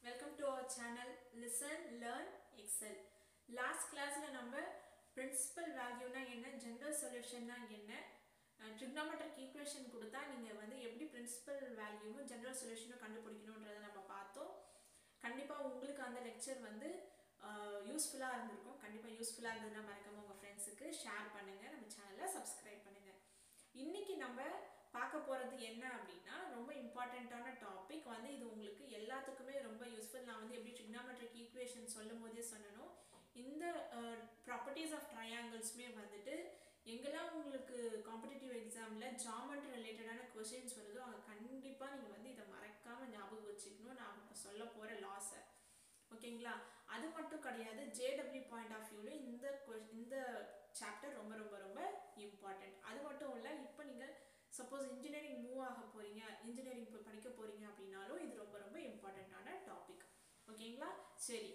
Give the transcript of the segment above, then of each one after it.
welcome to our channel listen learn excel last கிளாஸில் நம்ம principal வேல்யூனா என்ன ஜென்ரல் சொல்யூஷன்னா என்ன ட்ரிக்னாமெட்ரிக் ஈக்குவேஷன் கொடுத்தா நீங்கள் வந்து எப்படி பிரின்சிபல் வேல்யூவும் ஜென்ரல் சொல்யூஷனும் கண்டுபிடிக்கணுன்றதை நம்ம பார்த்தோம் கண்டிப்பாக உங்களுக்கு அந்த லெக்சர் வந்து யூஸ்ஃபுல்லாக இருந்திருக்கும் கண்டிப்பாக யூஸ்ஃபுல்லாக இருந்ததுன்னா மறக்காம உங்கள் ஃப்ரெண்ட்ஸுக்கு ஷேர் பண்ணுங்கள் நம்ம சேனலை சப்ஸ்கிரைப் பண்ணுங்கள் இன்னைக்கு நம்ம பார்க்க போகிறது என்ன அப்படின்னா ரொம்ப இம்பார்ட்டண்ட்டான டாபிக் வந்து இது உங்களுக்கு எல்லாத்துக்குமே ரொம்ப யூஸ்ஃபுல் நான் வந்து எப்படி ட்ரிக்னாமெட்ரிக் ஈக்குவேஷன் சொல்லும் போதே சொன்னனோ இந்த ப்ராப்பர்ட்டிஸ் ஆஃப் ட்ரையாங்கிள்ஸுமே வந்துட்டு எங்கெல்லாம் உங்களுக்கு காம்படிட்டிவ் எக்ஸாமில் ஜாமெட்ரி ரிலேட்டடான கொஷின்ஸ் வருதோ அங்கே கண்டிப்பாக நீங்கள் வந்து இதை மறக்காமல் ஞாபகம் வச்சுக்கணும் நான் சொல்ல போகிற லாஸை ஓகேங்களா அது மட்டும் கிடையாது ஜேடபிள்யூ பாயிண்ட் ஆஃப் வியூவில் இந்த இந்த சாப்டர் ரொம்ப ரொம்ப ரொம்ப இம்பார்ட்டண்ட் அது மட்டும் இல்லை இப்போ நீங்கள் சப்போஸ் இன்ஜினியரிங் மூவ் ஆக போகிறீங்க இன்ஜினியரிங் போய் படிக்க போகிறீங்க அப்படின்னாலும் இது ரொம்ப ரொம்ப இம்பார்ட்டண்ட்டான டாபிக் ஓகேங்களா சரி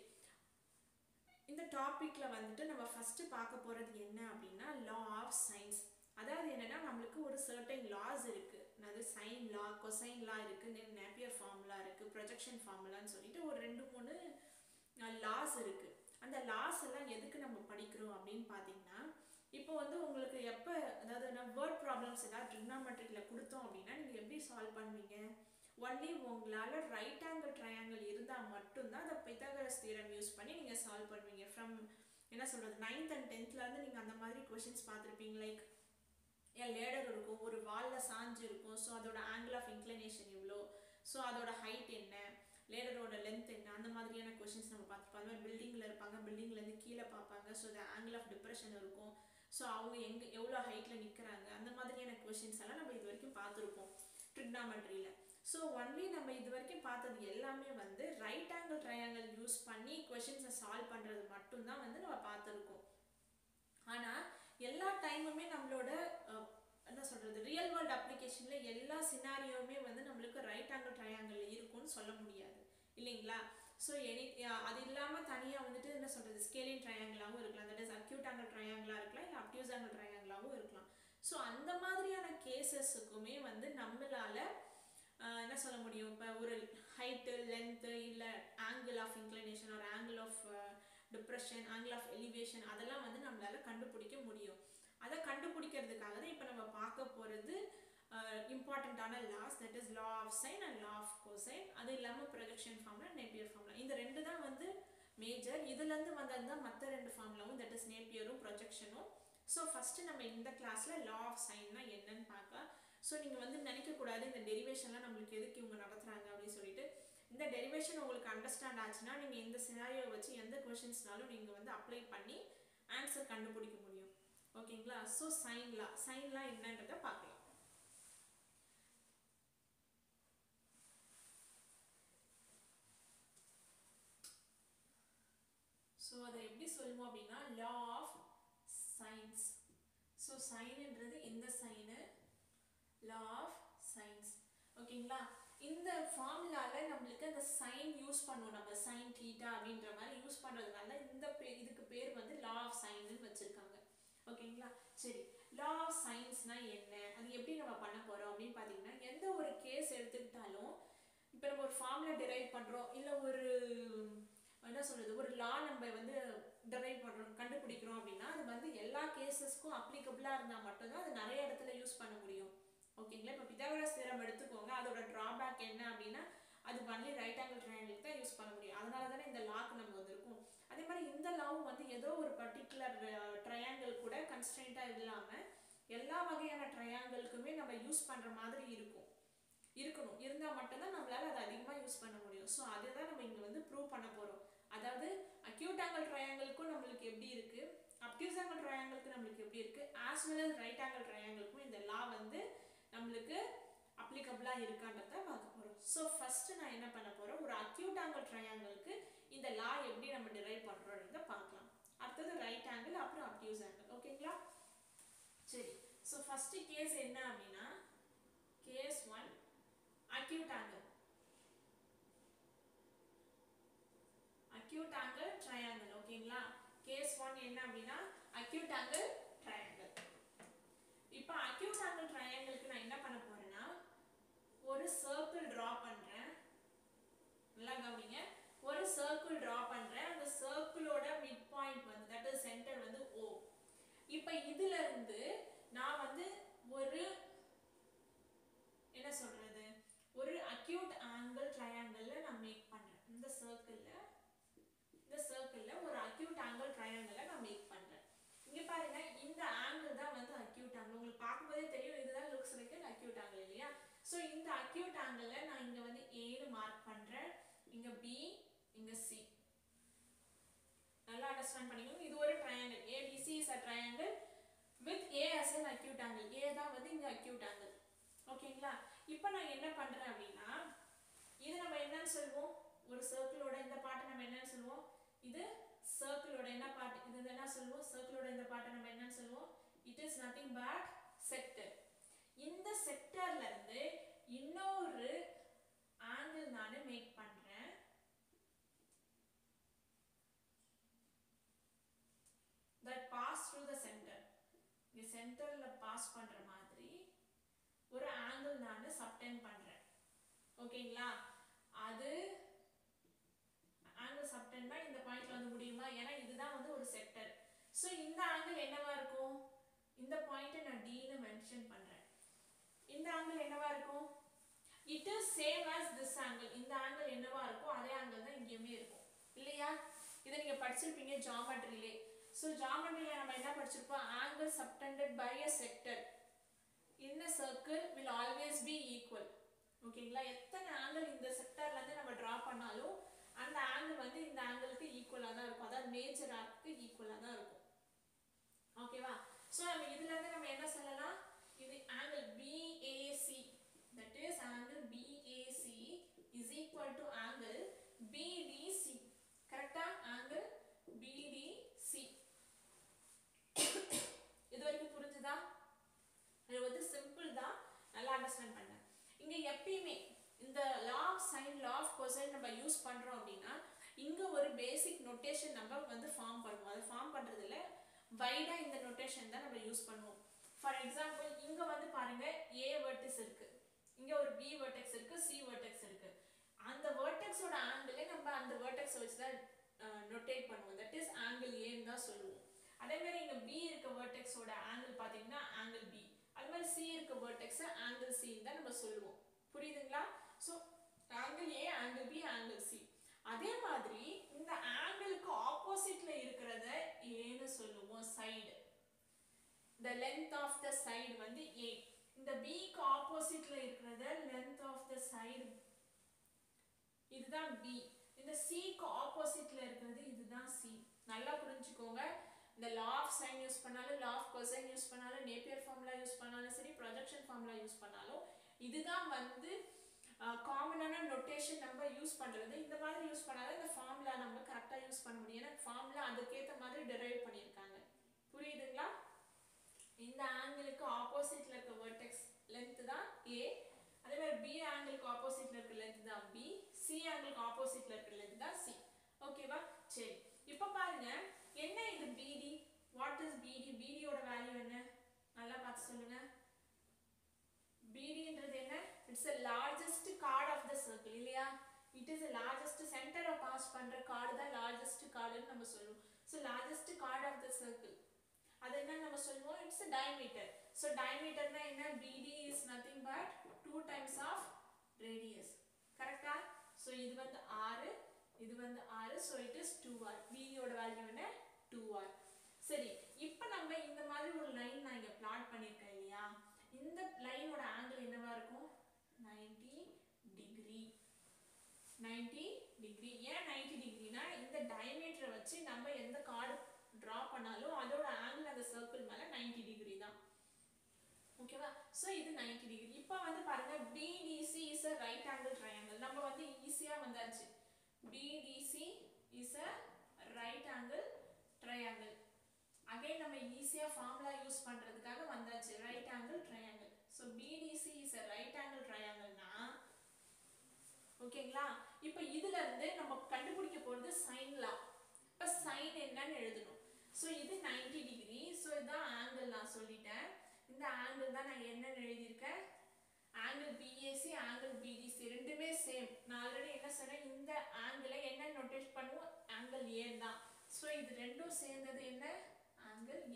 இந்த டாப்பிக்கில் வந்துட்டு நம்ம ஃபஸ்ட்டு பார்க்க போகிறது என்ன அப்படின்னா லா ஆஃப் சயின்ஸ் அதாவது என்னென்னா நம்மளுக்கு ஒரு சர்டைன் லாஸ் இருக்குது அதாவது சைன் லா கொசைன் லா இருக்குது தென் நேப்பியர் ஃபார்முலா இருக்குது ப்ரொஜெக்ஷன் ஃபார்முலான்னு சொல்லிட்டு ஒரு ரெண்டு மூணு லாஸ் இருக்குது அந்த லாஸ் எல்லாம் எதுக்கு நம்ம படிக்கிறோம் அப்படின்னு பார்த்தீங்கன்னா இப்போ வந்து உங்களுக்கு எப்போ அதாவது நான் வேர்ட் ப்ராப்ளம்ஸ் ஏதாவது ட்ரிக்னாமெட்ரிக்கில் கொடுத்தோம் அப்படின்னா நீங்கள் எப்படி சால்வ் பண்ணுவீங்க ஒன்லி உங்களால் ரைட் ஆங்கிள் ட்ரையாங்கிள் இருந்தால் மட்டும்தான் அந்த பித்தாகரஸ் தீரம் யூஸ் பண்ணி நீங்கள் சால்வ் பண்ணுவீங்க ஃப்ரம் என்ன சொல்கிறது நைன்த் அண்ட் டென்த்லேருந்து நீங்கள் அந்த மாதிரி கொஷின்ஸ் பார்த்துருப்பீங்க லைக் ஏன் லேடர் இருக்கும் ஒரு வாலில் சாஞ்சு இருக்கும் ஸோ அதோட ஆங்கிள் ஆஃப் இன்க்ளினேஷன் எவ்வளோ ஸோ அதோட ஹைட் என்ன லேடரோட லென்த் என்ன அந்த மாதிரியான கொஷின்ஸ் நம்ம பார்த்துருப்போம் அது மாதிரி பில்டிங்கில் இருப்பாங்க பில்டிங்லேருந்து கீழே பார்ப்பாங்க so the angle of depression இருக்கும் ஸோ அவங்க எங்கே எவ்வளோ ஹைட்டில் நிற்கிறாங்க அந்த மாதிரியான கொஷின்ஸ் எல்லாம் நம்ம இது வரைக்கும் பார்த்துருப்போம் ட்ரிக்னாமெட்ரியில் ஸோ ஒன்லி நம்ம இது வரைக்கும் பார்த்தது எல்லாமே வந்து ரைட் ஆங்கிள் ட்ரையாங்கிள் யூஸ் பண்ணி கொஷின்ஸை சால்வ் பண்ணுறது மட்டும்தான் வந்து நம்ம பார்த்துருக்கோம் ஆனால் எல்லா டைமுமே நம்மளோட என்ன சொல்கிறது ரியல் வேர்ல்டு அப்ளிகேஷனில் எல்லா சினாரியோவுமே வந்து நம்மளுக்கு ரைட் ஆங்கிள் ட்ரையாங்கிள் இருக்கும்னு சொல்ல முடியாது இல்லைங்களா ஸோ எனி அது இல்லாமல் தனியாக வந்துட்டு என்ன சொல்கிறது ஸ்கேலிங் ட்ரையாங்கிளாகவும் இருக்கலாம் தட் இஸ் அக்யூட் ஆங்கிள் ட்ரையாங்கிளாக இருக்கலாம் இல்லை அப்டியூஸ் ஆங்கிள் ட்ரையாங்கிளாகவும் இருக்கலாம் ஸோ அந்த மாதிரியான கேசஸுக்குமே வந்து நம்மளால் என்ன சொல்ல முடியும் இப்போ ஒரு ஹைட்டு லென்த்து இல்லை ஆங்கிள் ஆஃப் இன்க்ளினேஷன் ஒரு angle of depression angle of elevation அதெல்லாம் வந்து நம்மளால் கண்டுபிடிக்க முடியும் அதை கண்டுபிடிக்கிறதுக்காக தான் இப்போ நம்ம பார்க்க போகிறது இம்பார்ட்டண்ட்டான laws that is law of sine and law of cosine அது இல்லாமல் ப்ரொஜெக்ஷன் ஃபார்முலா நேப்பியர் ஃபார்முலா இந்த ரெண்டு தான் வந்து மேஜர் இதுலேருந்து வந்தது தான் மற்ற ரெண்டு ஃபார்முலாவும் தட் இஸ் நேப்பியரும் ப்ரொஜெக்ஷனும் ஸோ ஃபஸ்ட்டு நம்ம இந்த கிளாஸில் லா ஆஃப் சைன்னா என்னன்னு பார்க்கலாம் ஸோ நீங்கள் வந்து நினைக்கக்கூடாது இந்த டெரிவேஷன்லாம் நம்மளுக்கு எதுக்கு இவங்க நடத்துகிறாங்க அப்படின்னு சொல்லிட்டு இந்த டெரிவேஷன் உங்களுக்கு அண்டர்ஸ்டாண்ட் ஆச்சுன்னா நீங்கள் இந்த சினாரியோ வச்சு எந்த கொஷின்ஸ்னாலும் நீங்கள் வந்து அப்ளை பண்ணி ஆன்சர் கண்டுபிடிக்க முடியும் ஓகேங்களா ஸோ சைன்லா சைன்லாம் என்னன்றதை பார்க்கலாம் ஸோ அதை எப்படி சொல்லுவோம் அப்படின்னா லா ஆஃப் சயின்ஸ் ஸோ சைனுன்றது இந்த சைனு லா ஆஃப் சயின்ஸ் ஓகேங்களா இந்த ஃபார்முலாவில் நம்மளுக்கு அந்த சைன் யூஸ் பண்ணுவோம் நம்ம சைன் டீட்டா அப்படின்ற மாதிரி யூஸ் பண்ணுறதுனால இந்த பே இதுக்கு பேர் வந்து லா ஆஃப் சயின்ஸ்னு வச்சுருக்காங்க ஓகேங்களா சரி லா ஆஃப் சயின்ஸ்னால் என்ன அது எப்படி நம்ம பண்ண போகிறோம் அப்படின்னு பார்த்தீங்கன்னா எந்த ஒரு கேஸ் எடுத்துக்கிட்டாலும் இப்போ நம்ம ஒரு ஃபார்முலா டிரைவ் பண்ணுறோம் இல்லை ஒரு என்ன சொல்கிறது ஒரு லா நம்ம வந்து டிரைவ் பண்ணுறோம் கண்டுபிடிக்கிறோம் அப்படின்னா அது வந்து எல்லா கேசஸ்க்கும் அப்ளிகபிளாக இருந்தால் மட்டும்தான் அது நிறைய இடத்துல யூஸ் பண்ண முடியும் ஓகேங்களா இப்போ பிதாகரஸ் தேரம் எடுத்துக்கோங்க அதோட ட்ராபேக் என்ன அப்படின்னா அது ஒன்லி ரைட் ஆங்கிள் ட்ரையாங்கிள் தான் யூஸ் பண்ண முடியும் அதனால தானே இந்த லாக்கு நம்ம வந்திருக்கும் அதே மாதிரி இந்த லாவும் வந்து ஏதோ ஒரு பர்டிகுலர் ட்ரையாங்கிள் கூட கன்ஸ்டன்ட்டாக இல்லாமல் எல்லா வகையான ட்ரையாங்கிள்க்குமே நம்ம யூஸ் பண்ணுற மாதிரி இருக்கும் இருக்கணும் இருந்தால் மட்டும்தான் நம்மளால் அதை அதிகமாக யூஸ் பண்ண முடியும் ஸோ அதுதான் நம்ம இங்கே வந்து ப்ரூவ் பண்ண போகிறோம் அதாவது அக்யூட் ஆங்கிள் ட்ரையாங்கிள்க்கும் நம்மளுக்கு எப்படி இருக்குது அப்டியூஸ் ஆங்கிள் ட்ரையாங்கிளுக்கு நம்மளுக்கு எப்படி இருக்குது as well as right angle ட்ரையாங்கிளுக்கும் இந்த லா வந்து நம்மளுக்கு அப்ளிகபிளாக இருக்கான்றத பார்க்க போகிறோம் ஸோ ஃபஸ்ட்டு நான் என்ன பண்ண போகிறேன் ஒரு அக்யூட் ஆங்கிள் ட்ரையாங்கிளுக்கு இந்த லா எப்படி நம்ம டிரைவ் பண்ணுறோன்றத பார்க்கலாம் அடுத்தது ரைட் ஆங்கிள் அப்புறம் அப்டியூஸ் ஆங்கிள் ஓகேங்களா சரி ஸோ ஃபஸ்ட்டு கேஸ் என்ன அப்படின்னா case one acute angle acute angle triangle ஓகேங்களா கேஸ் 1 என்ன அப்படின்னா acute angle triangle இப்போ acute angle triangleக்கு நான் என்ன பண்ண போறேன்னா ஒரு சர்க்கிள் டிரா பண்றேன் நல்லா கவனிங்க இப்போ இதுல இருந்து நான் வந்து ஒரு என்ன சொல்றது ஒரு அக்யூட் ஆங்கிள் ட்ரையாங்கிள்ல நான் மேக் பண்றேன் இந்த சர்க்கிள்ல இந்த சர்க்கிள்ல ஒரு அக்யூட் ஆங்கிள் ட்ரையாங்கிளை நான் மேக் பண்றேன் இங்க பாருங்க இந்த ஆங்கிள் தான் வந்து அக்யூட் ஆங்கிள் உங்களுக்கு பார்க்கும்போதே தெரியும் இதுதான் லுக்ஸ் லைக் அக்யூட் ஆங்கிள் இல்லையா ஸோ இந்த அக்யூட் ஆங்கிளை நான் இங்க வந்து ஏன்னு மார்க் பண்றேன் இங்க பி இங்க சி நல்லா அண்டர்ஸ்டாண்ட் பண்ணிக்கோங்க இது ஒரு triangle ABC is a triangle with A as an acute angle A தான் வந்து இங்க acute angle ஓகேங்களா இப்போ நான் என்ன பண்றேன் அப்படின்னா இது நம்ம என்னன்னு சொல்லுவோம் ஒரு சர்க்கிளோட இந்த பாட்டை நம்ம என்னன்னு சொல்லுவோம் இது சர்க்கிளோட என்ன பார்ட் இது என்ன சொல்லுவோம் சர்க்கிளோட இந்த பாட்டை நம்ம என்னன்னு சொல்லுவோம் it is nothing but sector இந்த செக்டர்ல இருந்து இன்னொரு ஆங்கிள் நான் மேக் பண்றேன் that pass through the center இங்க சென்டர்ல பாஸ் பண்ற மாதிரி ஒரு ஆங்கிள் நான் சப்டென் பண்றேன் ஓகேங்களா அது ஆங்கிள் சப்டென்னா இந்த பாயிண்ட்ல வந்து முடியுமா ஏன்னா இதுதான் வந்து ஒரு செக்டர் ஸோ இந்த ஆங்கிள் என்னவா இருக்கும் இந்த பாயிண்ட்டை நான் டீன்னு மென்ஷன் பண்றேன் இந்த ஆங்கிள் என்னவா இருக்கும் it is same as this angle இந்த ஆங்கிள் என்னவா இருக்கோ அதே ஆங்கிள் தான் இங்கேயுமே இருக்கும் இல்லையா இதை நீங்க படிச்சிருப்பீங்க ஜாமெட்ரியிலே ஸோ ஜாமெட்ரியில் நம்ம என்ன படிச்சிருப்போம் angle subtended by a sector in a circle will always be equal ஓகேங்களா எத்தனை ஆங்கிள் இந்த செக்டர்ல இருந்து நம்ம டிரா பண்ணாலும் அந்த ஆங்கிள் வந்து இந்த ஆங்கிளுக்கு ஈக்குவலாக தான் இருக்கும் அதாவது மேஜர் ஆர்க்கு ஈக்குவலாக தான் இருக்கும் ஓகேவா ஸோ நம்ம இதுல இருந்து நம்ம என்ன சொல்லலாம் இது angle BAC that is angle BAC is equal to angle BDC கரெக்டா ஆங்கிள் பிடிசி இது வரைக்கும் புரிஞ்சுதா இது வந்து சிம்பிள் தான் நல்லா அண்டர்ஸ்டாண்ட் பண்ண இங்க எப்பயுமே இந்த law of sine law of cosine நம்ம யூஸ் பண்றோம் அப்படின்னா இங்க ஒரு பேசிக் நொட்டேஷன் நம்ம வந்து ஃபார்ம் பண்ணுவோம் அது ஃபார்ம் பண்றதுல வைடா இந்த நொட்டேஷன் தான் நம்ம யூஸ் பண்ணுவோம் ஃபார் எக்ஸாம்பிள் இங்க வந்து பாருங்க ஏ வெர்டிஸ் இருக்கு இங்க ஒரு பி வெர்டெக்ஸ் இருக்கு சி வெர்டெக்ஸ் இருக்கு அந்த வெர்டெக்ஸோட ஆங்கிளே நம்ம அந்த வெர்டெக்ஸ் வச்சு தான் நொட்டேட் பண்ணுவோம் தட் இஸ் ஆங்கிள் ஏன்னு தான் சொல்லுவோம் அதே மாதிரி இங்க பி இருக்க வெர்டெக்ஸோட ஆங்கிள் பாத்தீங்கன்னா ஆங்கிள் பி அது மாதிரி சி இருக்க வெர்டெக்ஸ் ஆங்கிள் சி தான் நம்ம சொல்லுவோம் புரியுதுங்களா so angle A angle B angle C அதே மாதிரி இந்த ஆங்கிளுக்கு ஆப்போசிட்ல இருக்கிறத ஏன்னு சொல்லுவோம் side the length of the side வந்து A இந்த B க்கு ஆப்போசிட்ல இருக்கிறத length of the side இதுதான் B இந்த C க்கு ஆப்போசிட்ல இருக்கிறது இதுதான் C நல்லா புரிஞ்சுக்கோங்க இந்த law of sin யூஸ் பண்ணாலும் law of cosine யூஸ் பண்ணாலும் நேப்பியர் ஃபார்முலா யூஸ் பண்ணாலும் சரி ப்ரொஜெக்ஷன் ஃபார்முலா யூஸ் பண்ணாலும் இதுதான் வந்து காமனான நொட்டேஷன் நம்ம யூஸ் பண்றது இந்த மாதிரி யூஸ் பண்ணாலும் இந்த ஃபார்முலா நம்ம கரெக்டா யூஸ் பண்ண முடியும் ஏன்னா ஃபார்முலா அதுக்கேற்ற மாதிரி டெரைவ் பண்ணியிருக்காங்க புரியுதுங்களா இந்த ஆங்கிளுக்கு ஆப்போசிட்ல இருக்க வெர்டெக்ஸ் லென்த் தான் A அதே மாதிரி B ஆங்கிளுக்கு ஆப்போசிட்ல இருக்க லென்த் தான் B C ஆங்கிளுக்கு ஆப்போசிட்ல இருக்க லென்த் தான் C ஓகேவா சரி இப்போ பாருங்க என்ன இது BD what is BD BD யோட வேல்யூ என்ன நல்லா பார்த்து சொல்லுங்க BDன்றது என்ன it's a largest chord of the circle இல்லையா இட் இஸ் a largest சென்டரை பாஸ் பண்ற கார்டு தான் largest கார்டுன்னு நம்ம சொல்லுவோம் so largest chord of the circle அது என்ன நம்ம சொல்லுவோம் இட்ஸ் diameter ஸோ diameterனா என்ன BD is nothing but two times of radius கரெக்டா ஸோ இது வந்து ஆறு இது வந்து ஆறு so it is two R பிடியோட வேல்யூ என்ன டூ ஆர் சரி இப்போ நம்ம இந்த மாதிரி ஒரு லைன் நான் இங்கே பிளாட் பண்ணியிருக்கேன் இல்லையா இந்த லைனோட ஆங்கிள் என்னவா இருக்கும் 90 டிகிரி 90 டிகிரி ஏன் 90 டிகிரினா இந்த டயமீட்டரை வச்சு நம்ம எந்த கார்டு டிரா பண்ணாலும் அதோட ஆங்கிள் அந்த சர்க்கிள் மேல 90 டிகிரி தான் ஓகேவா ஸோ இது 90 டிகிரி இப்போ வந்து பாருங்க BDC is a right angle triangle நம்ம வந்து ஈஸியா வந்தாச்சு BDC is a right angle triangle again நம்ம ஈஸியா ஃபார்முலா யூஸ் பண்றதுக்காக வந்தாச்சு right angle triangle so BDC is a right angle ட்ரையாங்கிள்னா ஓகேங்களா இப்போ இதுல இருந்து நம்ம கண்டுபிடிக்க போறது சைன் லா இப்போ சைன் என்னன்னு எழுதணும் ஸோ இது 90 டிகிரி ஸோ இதான் ஆங்கிள் நான் சொல்லிட்டேன் இந்த ஆங்கிள் தான் நான் என்னன்னு எழுதியிருக்கேன் ஆங்கிள் பிஏசி ஆங்கிள் பிடிசி ரெண்டுமே சேம் நான் ஆல்ரெடி என்ன சொன்னேன் இந்த ஆங்கிளை என்ன நோட்டேட் பண்ணுவோம் ஆங்கிள் ஏ தான் ஸோ இது ரெண்டும் சேர்ந்தது என்ன ஆங்கிள் ஏ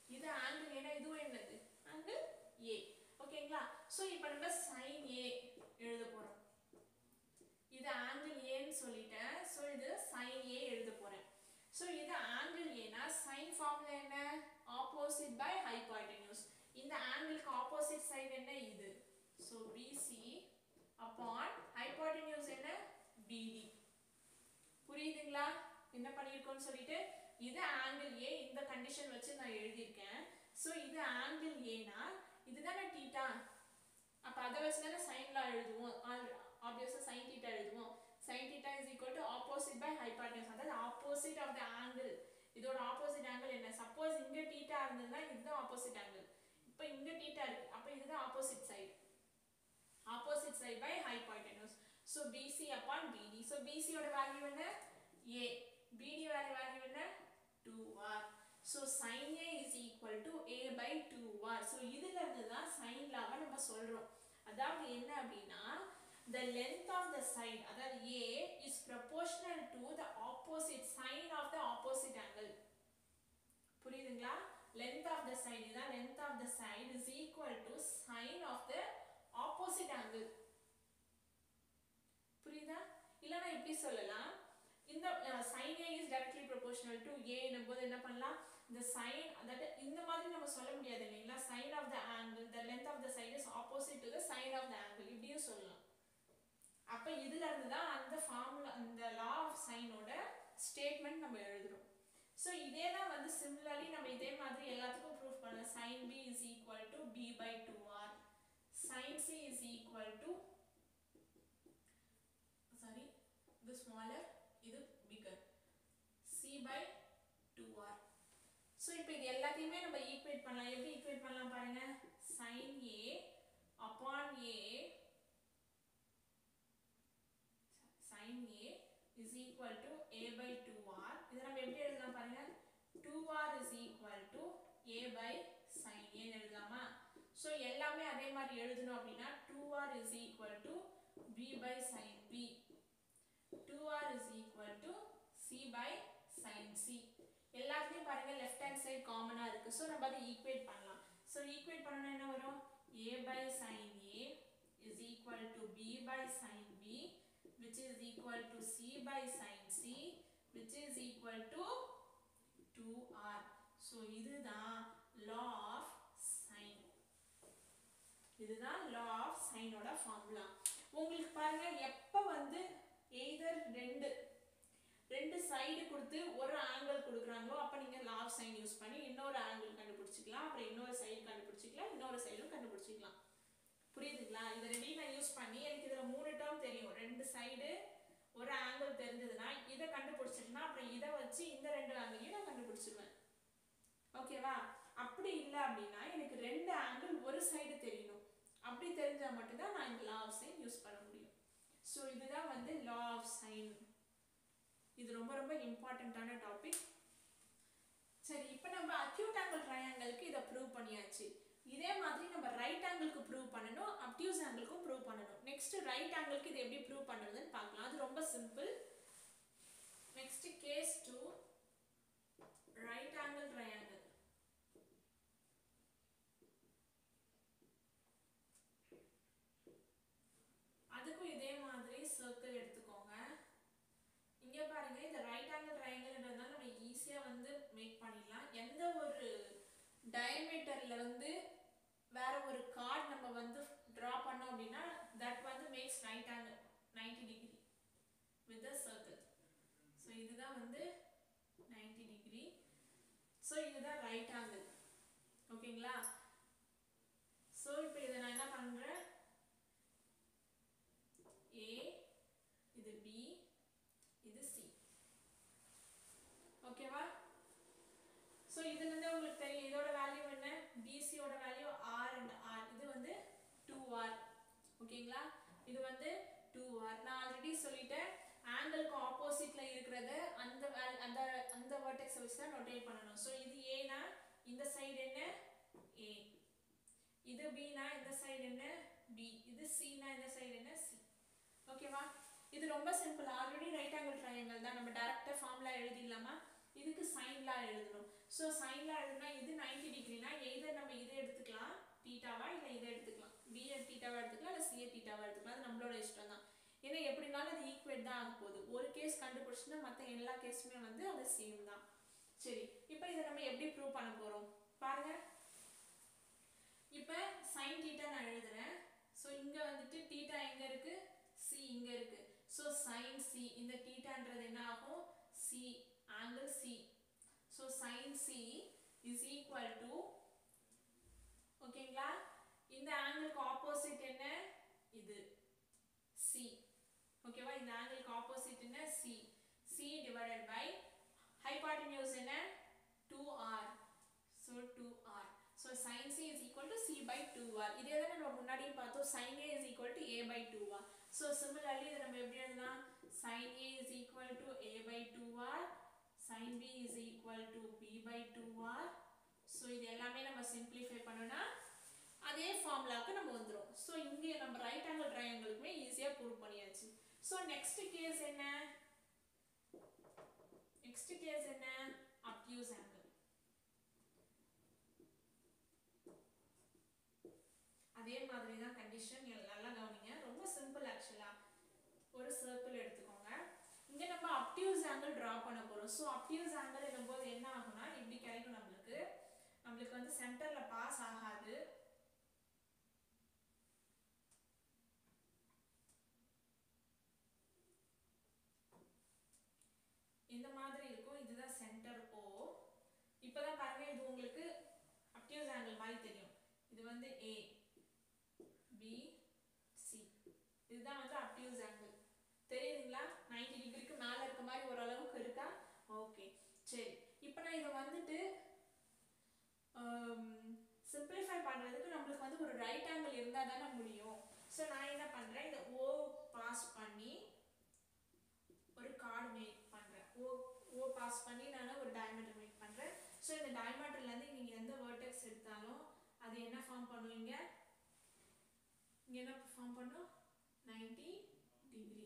இது ஆங்கிள் ஏன்னா இதுவும் என்னது ஆங்கிள் ஏ ஓகேங்களா ஸோ இப்போ நம்ம சைன் ஏ எழுத போறோம் இது ஆங்கிள் ஏன்னு சொல்லிட்டேன் ஸோ இது சைன் ஏ எழுத போறேன் ஸோ இது ஆங்கிள் ஏனா சைன் ஃபார்முலா என்ன ஆப்போசிட் பை ஹைபாய்டென்யூஸ் இந்த ஆங்கிளுக்கு ஆப்போசிட் சைடு என்ன இது ஸோ பிசி அப்பான் ஹைபாய்டென்யூஸ் என்ன பிடி புரியுதுங்களா என்ன பண்ணியிருக்கோம்னு சொல்லிட்டு இது ஆங்கிள் ஏ இந்த கண்டிஷன் வச்சு நான் எழுதியிருக்கேன் ஸோ இது ஆங்கிள் ஏனா இதுதானே டீட்டா அப்போ அதை வச்சு தானே சைன்லாம் எழுதுவோம் ஆப்வியஸாக சைன் டீட்டா எழுதுவோம் sin theta is equal to opposite by hypotenuse அதாவது opposite of the angle இதோட opposite angle என்ன சப்போஸ் இங்க theta இருந்ததுன்னா இதுதான் opposite angle இப்போ இங்க theta இருக்கு அப்போ இதுதான் opposite side opposite side by hypotenuse so BC upon BD so BC ஓட வேல்யூ என்ன A BD ஓட வேல்யூ என்ன 2R so sin A is equal to A by 2R so இதுல இருந்து தான் sin லாவை நம்ம சொல்றோம் அதாவது என்ன அப்படின்னா the length of the side அதாவது A is proportional to the opposite sine of the opposite angle புரியுதுங்களா length of the side இதான் length of the side is equal to sine of the opposite angle புரியுதா இல்லனா இப்படி சொல்லலாம் இந்த uh, sin A is directly proportional to A என்னும் போது என்ன பண்ணலாம் இந்த sin that இந்த மாதிரி நம்ம சொல்ல முடியாது இல்லைங்களா sin of the angle the length of the side is opposite to the sine of the angle இப்படியும் சொல்லலாம் அப்ப இதுல இருந்து தான் அந்த ஃபார்முலா அந்த லா ஆஃப் சைனோட ஸ்டேட்மெண்ட் நம்ம எழுதுறோம் ஸோ இதே தான் வந்து சிமிலர்லி நம்ம இதே மாதிரி எல்லாத்துக்கும் ப்ரூஃப் பண்ணலாம் sine B is equal to B by two R sine C is equal to sorry இது ஸ்மாலர் இது bigger C by two R so இப்போ இது எல்லாத்தையுமே நம்ம ஈக்குவேட் பண்ணலாம் எப்படி ஈக்குவேட் பண்ணலாம் பாருங்க sine A upon A sin A is equal to A by 2R இதை நம்ம எப்படி எழுதலாம் பாருங்க 2R is equal to A by sin A எழுதலாமா ஸோ எல்லாமே அதே மாதிரி எழுதணும் அப்படின்னா 2R is equal to B by sin B 2R is equal to C by sin C எல்லாத்துலேயும் பாருங்க லெஃப்ட் ஹேண்ட் சைடு காமனாக இருக்கு ஸோ நம்ம அதை ஈக்குவேட் பண்ணலாம் ஸோ ஈக்குவேட் பண்ணணும் என்ன வரும் A by sin A is equal to B by sin B which is equal to c by sin c which is equal to 2r so இதுதான் law of sin இதுதான் law of sin ஓட formula உங்களுக்கு பாருங்க எப்ப வந்து either ரெண்டு ரெண்டு side கொடுத்து ஒரு ஆங்கிள் கொடுக்குறாங்களோ அப்ப நீங்க law of sin யூஸ் பண்ணி இன்னொரு ஆங்கிள் கண்டுபிடிச்சிக்கலாம் அப்புறம் இன்னொரு சைடு கண்டுபிடிச்சிக்கலாம் இன்னொரு சைடும் கண்டுபிடிச்சிக்கலாம் புரியுதுங்களா இதை ரெண்டையும் நான் யூஸ் பண்ணி எனக்கு இதில் மூணு டேர்ம் தெரியும் ரெண்டு சைடு ஒரு ஆங்கிள் தெரிஞ்சதுன்னா இதை கண்டுபிடிச்சிட்டுனா அப்புறம் இதை வச்சு இந்த ரெண்டு ஆங்கிளையும் நான் கண்டுபிடிச்சிருவேன் ஓகேவா அப்படி இல்லை அப்படின்னா எனக்கு ரெண்டு ஆங்கிள் ஒரு சைடு தெரியணும் அப்படி தெரிஞ்சால் மட்டும்தான் நான் இந்த லா ஆஃப் சைன் யூஸ் பண்ண முடியும் ஸோ இதுதான் வந்து லா ஆஃப் சைன் இது ரொம்ப ரொம்ப இம்பார்ட்டண்ட்டான டாபிக் சரி இப்போ நம்ம அக்யூட் ஆங்கிள் ட்ரையாங்கிளுக்கு இதை ப்ரூவ் பண்ணியாச்சு இதே மாதிரி நம்ம ரைட் ஆங்கிளுக்கு ப்ரூவ் பண்ணணும் அப்டியூஸ் ஆங்கிளுக்கும் ப்ரூவ் பண்ணணும் நெக்ஸ்ட் ரைட் ஆங்கிளுக்கு இது எப்படி ப்ரூவ் பண்ணுறதுன்னு பார்க்கலாம் அது ரொம்ப simple next case two right angle triangle அதுக்கும் இதே மாதிரி சர்க்கிள் எடுத்துக்கோங்க இங்க பாருங்க இந்த ரைட் ஆங்கிள் ட்ரையாங்கிள்ன்றதுனால நம்ம ஈஸியா வந்து மேக் பண்ணிடலாம் எந்த ஒரு டயமீட்டர்ல வந்து வேற ஒரு கார்டு நம்ம வந்து டிரா பண்ணோம் அப்படின்னா தட் வந்து makes right angle ninety degree with a circle so இதுதான் வந்து நைன்டி டிகிரி ஸோ இதுதான் ரைட் ஆங்கிள் ஓகேங்களா ஸோ இப்போ இதை நான் என்ன பண்ணுறேன் ஏ இது பி இது சி ஓகேவா ஸோ இதுல இருந்து உங்களுக்கு தெரியும் இதோட வேல்யூ என்ன பிசியோட வேல்யூ ஆர் அண்ட் ஆர் இது வந்து டூ ஆர் ஓகேங்களா இது வந்து டூ ஆர் நான் ஆல்ரெடி சொல்லிட்டேன் ஆங்கிளுக்கு ஆப்போசிட்ல இருக்கிறது அந்த val- அந்த அந்த வேர்டெக்ஸை வச்சு தான் நோட்டேட் பண்ணணும் ஸோ இது ஏனா இந்த சைடு என்ன ஏ இது பினா இந்த சைடு என்ன பி இது சினா இந்த சைடு என்ன சி ஓகேவா இது ரொம்ப simple already right angle triangle தான் நம்ம டேரக்டா ஃபார்முலா எழுதிடலாமா இதுக்கு சைன்லாம் எழுதணும் ஸோ சைனில் எழுதுனா இது நைன்டி டிகிரினா எய்தர் நம்ம இதை எடுத்துக்கலாம் டீட்டாவா இல்லை இதை எடுத்துக்கலாம் பிஏ டீட்டாவா எடுத்துக்கலாம் இல்லை சிஏ டீட்டாவா எடுத்துக்கலாம் அது நம்மளோட இஷ்டம் தான் ஏன்னா எப்படினாலும் அது ஈக்குவேட் தான் ஆக போகுது ஒரு கேஸ் கண்டுபிடிச்சுன்னா மற்ற எல்லா கேஸுமே வந்து அது சேம் தான் சரி இப்போ இதை நம்ம எப்படி ப்ரூவ் பண்ண போகிறோம் பாருங்க இப்போ சைன் டீட்டா நான் எழுதுறேன் ஸோ இங்கே வந்துட்டு டீட்டா எங்கே இருக்கு சி இங்கே இருக்கு ஸோ சைன் சி இந்த டீட்டான்றது என்ன ஆகும் C angle C so sine C is equal to ஓகேங்களா இந்த ஆங்கிளுக்கு ஆப்போசிட் என்ன இது சி ஓகேவா இந்த ஆங்கிளுக்கு ஆப்போசிட் என்ன C C divided by hypotenuse என்ன 2r so 2r so sin c is equal to c by 2r இதே தான் நம்ம முன்னாடியும் பார்த்தோம் sin a is equal to a by 2r so similarly இதை நம்ம எப்படி எழுதலாம் sin a is equal to a by 2r sin b is equal to b by 2r so இது எல்லாமே நம்ம simplify பண்ணோம்னா அதே ஃபார்முலாக்கு நம்ம வந்துரும் ஸோ இங்கே நம்ம ரைட் ஆங்கிள் ட்ரையாங்கிளுக்குமே ஈஸியாக ப்ரூவ் பண்ணியாச்சு ஸோ நெக்ஸ்ட் கேஸ் என்ன நெக்ஸ்ட் கேஸ் என்ன அப்டியூஸ் ஆங்கிள் அதே மாதிரி தான் கண்டிஷன் நல்லா கவனிங்க ரொம்ப சிம்பிள் ஆக்சுவலா ஒரு சர்க்கிள் எடுத்துக்கோங்க இங்க நம்ம அப்டியூஸ் ஆங்கிள் டிரா பண்ண போறோம் ஸோ அப்டியூஸ் ஆங்கிள் என்னும்போது என்ன ஆகும்னா இப்படி கிடைக்கும் நம்மளுக்கு நம்மளுக்கு வந்து சென்டர்ல பாஸ் ஆகாது இந்த மாதிரி இருக்கும் இதுதான் சென்டர் ஓ இப்போதான் பாருங்க இது உங்களுக்கு அப்டியூஸ் ஆங்கிள் மாதிரி தெரியும் இது வந்து ஏ பி சி இதுதான் வந்து அப்டியூஸ் ஆங்கிள் தெரியுதுங்களா நைன்டி டிகிரிக்கு மேலே இருக்க மாதிரி ஓரளவுக்கு இருக்கா ஓகே சரி இப்போ நான் இதை வந்துட்டு சிம்பிளிஃபை பண்ணுறதுக்கு நம்மளுக்கு வந்து ஒரு ரைட் ஆங்கிள் இருந்தால் தானே முடியும் ஸோ நான் என்ன பண்ணுறேன் இந்த ஓ பாஸ் பண்ணி ஒரு கார்டு மேக் பண்ணுறேன் ஓ ஓ பாஸ் பண்ணி நான் ஒரு டயமீட்டர் மேக் பண்ணுறேன் ஸோ இந்த டயமீட்டர்லேருந்து நீங்கள் எந்த வேர்டெக்ஸ் எடுத்தாலும் அது என்ன ஃபார்ம் பண்ணுவீங்க இங்கே என்ன ஃபார்ம் பண்ணும் நைன்டி டிகிரி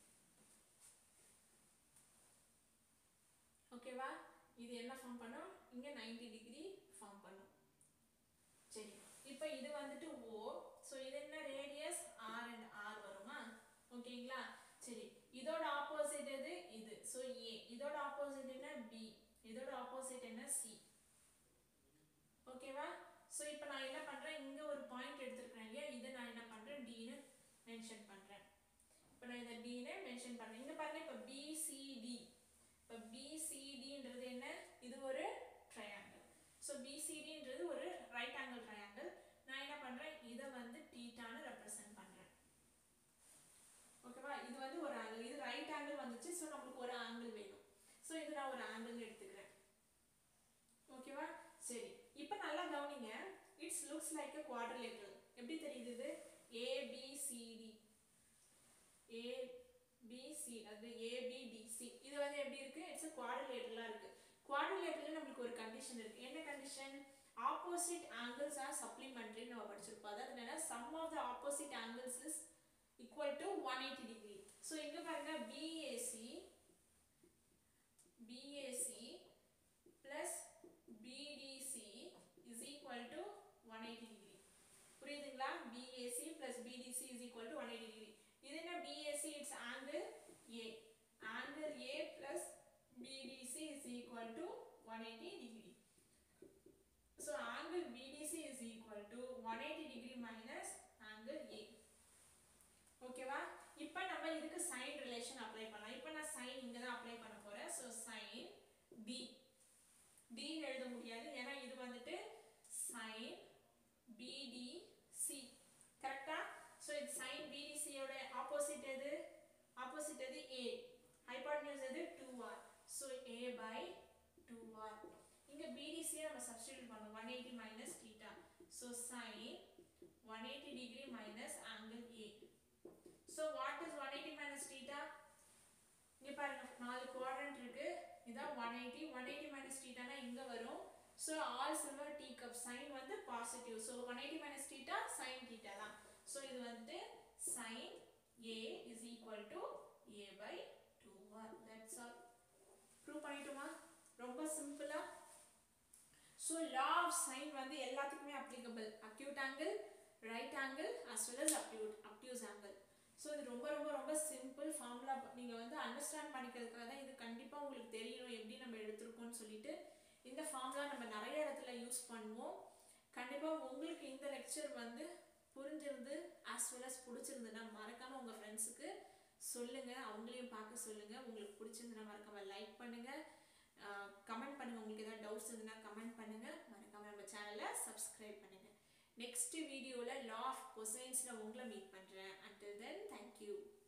ஓகேவா இது என்ன ஃபார்ம் பண்ணும் இங்கே நைன்டி டிகிரி ஃபார்ம் பண்ணும் சரி இப்போ இது வந்துட்டு ஓ ஸோ இது என்ன ரேடியஸ் ஆர் அண்ட் ஆர் வருமா ஓகேங்களா சரி இதோட ஆப்போசிட் எது இது ஸோ ஏ இதோட ஆப்போசிட் என்ன பி இதோட ஆப்போசிட் என்ன சி ஓகேவா ஸோ இப்போ நான் என்ன பண்ணுறேன் இங்கே ஒரு பாயிண்ட் எடுத்துருக்கேன் இல்லையா இதை நான் என்ன பண்ணுறேன் டின்னு மென்ஷன் பண்ணுறேன் இப்போ நான் இதை டின்னு மென்ஷன் பண்ணுறேன் இங்கே பாருங்க இப்போ பிசிடி இப்போ பிசிடின்றது என்ன இது ஒரு ட்ரையாங்கிள் ஸோ பிசிடின்றது ஒரு ரைட் ஆங்கிள் ட்ரையாங்கிள் நான் என்ன பண்ணுறேன் இதை வந்து டீட்டான்னு ரெப்ரசன்ட் பண்ணுறேன் ஓகேவா இது வந்து ஒரு ஆங்கிள் இது ரைட் ஆங்கிள் வந்துச்சு ஸோ நம்மளுக்கு ஒரு ஆங்கிள் வேணும் ஸோ இது நான் ஒரு ஆங்கிள் எடுத்துக்கிறேன் ஓகேவா சரி இப்போ நல்லா கவனிங்க it's looks like a quadrilateral எப்படி தெரியுது இது ஏபிசிடி ஏபிசி அது ஏபிடிசி இது வந்து எப்படி இருக்கு இட்ஸ் குவாட்ரிலேட்டரலா இருக்கு குவாட்ரிலேட்டரல நம்மளுக்கு ஒரு கண்டிஷன் இருக்கு என்ன condition opposite angles are supplementary நம்ம படிச்சிருப்போம் அதாவது என்னன்னா sum of the opposite angles is equal to one eighty degree so இங்க பாருங்க BAC BAC plus BDC is equal to one eighty degree புரியுதுங்களா BAC plus BDC is equal to one eighty degree இது என்ன BAC it's angle A angle A plus BDC is equal to one eighty degree so angle BDC is equal to one eighty degree minus angle A ஓகேவா இப்போ நம்ம இதுக்கு sign relation apply பண்ணலாம் இப்போ நான் sign இங்கே தான் அப்ளை பண்ண போகிறேன் ஸோ சைன் டி டின்னு எழுத முடியாது ஏன்னா இது வந்துட்டு சைன் பிடிசி கரெக்டா ஸோ இது சைன் பிடிசியோட ஆப்போசிட் எது ஆப்போசிட் எது ஏ ஹைபாட்னியூஸ் எது two R so A by two R இங்கே பிடிசியை நம்ம சப்ஸ்டியூட் பண்ணோம் one eighty minus theta so sine one eighty degree minus angle A so what is one eighty minus theta இங்கே பாருங்க நாலு குவாட்ரண்ட் இருக்கு இதான் one eighty one eighty minus டீட்டானா இங்கே வரும் so all silver tea cup sine வந்து positive so one eighty minus theta sine theta தான் ஸோ இது வந்துட்டு sine A is equal to A by two R that's all prove பண்ணிட்டுமா ரொம்ப சிம்பிளா ஸோ லா ஆஃப் சைன் வந்து எல்லாத்துக்குமே applicable acute angle right angle as well as obtuse obtuse angle so இது ரொம்ப ரொம்ப ரொம்ப சிம்பிள் ஃபார்முலா நீங்கள் வந்து அண்டர்ஸ்டாண்ட் பண்ணிக்கிறதுக்காக தான் இது கண்டிப்பாக உங்களுக்கு தெரியணும் எப்படி நம்ம எடுத்திருக்கோம்னு சொல்லிட்டு இந்த ஃபார்முலா நம்ம நிறைய இடத்துல யூஸ் பண்ணுவோம் கண்டிப்பாக உங்களுக்கு இந்த லெக்சர் வந்து புரிஞ்சிருந்து ஆஸ் வெல் அஸ் பிடிச்சிருந்துன்னா மறக்காமல் உங்கள் ஃப்ரெண்ட்ஸுக்கு சொல்லுங்கள் அவங்களையும் பார்க்க சொல்லுங்கள் உங்களுக்கு பிடிச்சிருந்துன்னா மறக்காமல் லைக் பண்ணுங்கள் கமெண்ட் பண்ணுங்கள் உங்களுக்கு ஏதாவது டவுட்ஸ் இருந்ததுன்னா கமெண்ட் பண்ணுங்கள் மறக்காமல் நம்ம சேனலை சப்ஸ்கிரைப் பண்ணுங்கள் நெக்ஸ்ட் வீடியோவில் லா ஆஃப் கொசைன்ஸில் உங்களை மீட் பண்ணுறேன் அண்டில் தென் தேங்க்யூ